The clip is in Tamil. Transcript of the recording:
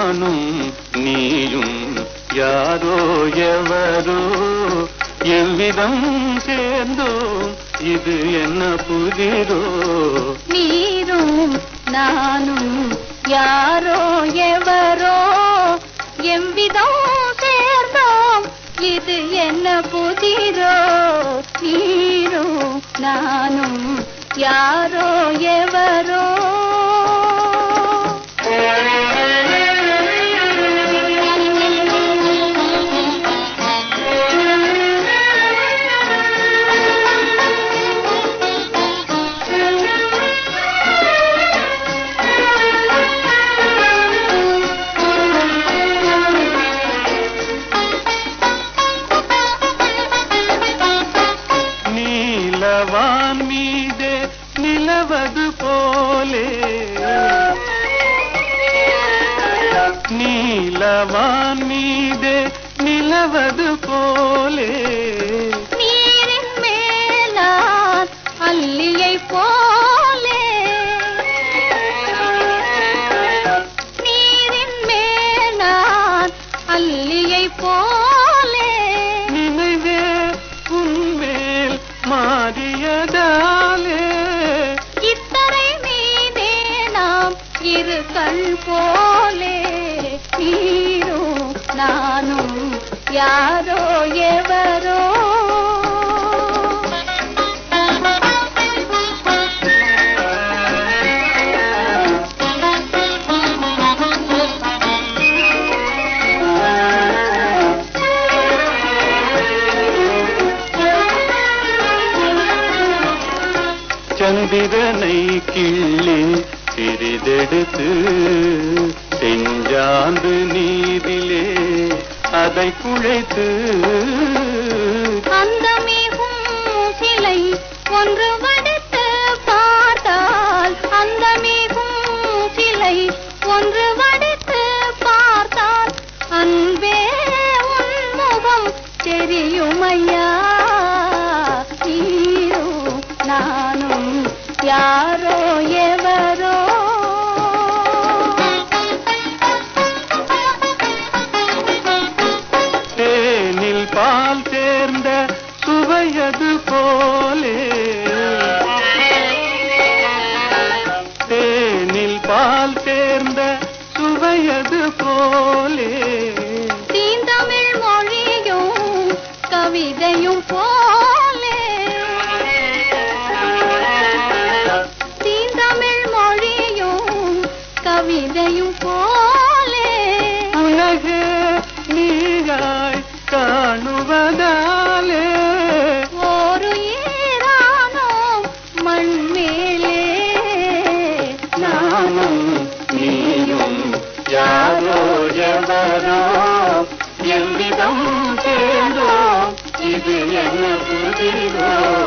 நானும் நீயும் யாரோ எவரோ எவ்விதம் சேர்ந்தோம் இது என்ன புதிரோ நீரும் நானும் யாரோ எவரோ எவ்விதம் சேர்ந்தோம் இது என்ன புதிரோ நீரும் நானும் யாரோ எவரோ நீலவான் மீதே நிலவது போலே நீலவான் மீதே நிலவது போலே நீரின் மேலான் அல்லியை போலே நீரின் மேலான் அல்லியை போலே நினைவே உன்மேல் மாறியதாலே இத்தரை மீதே நாம் இரு கண் போலே நீரும் நானும் யாரோ எவரோ சந்திரனை கிள்ளி சிறிதெடுத்து செஞ்சாந்து நீரிலே அதை குழைத்து அந்த மிகும் சிலை ஒன்று வடித்து பார்த்தால் அந்த மிகும் சிலை ஒன்று வடித்து பார்த்தால் அன்பே உன் முகம் தெரியுமையா நீரோ நானும் யாரோ எவரோ தேனில் பால் சேர்ந்த சுவையது போலே தேனில் பால் சேர்ந்த சுவையது போலே தீந்தமிழ் மொழியும் கவிதையும் போலே தீந்தமிழ் மொழியும் கவிதையும் போலே உலகே நீயாய் காணுவதாலே ஒரு ஈரானோ மண்மேலே நானும் நீயும் யாரோ எவரோ எவ்விதம் சேர்ந்தோம் இது என்ன புதிரோ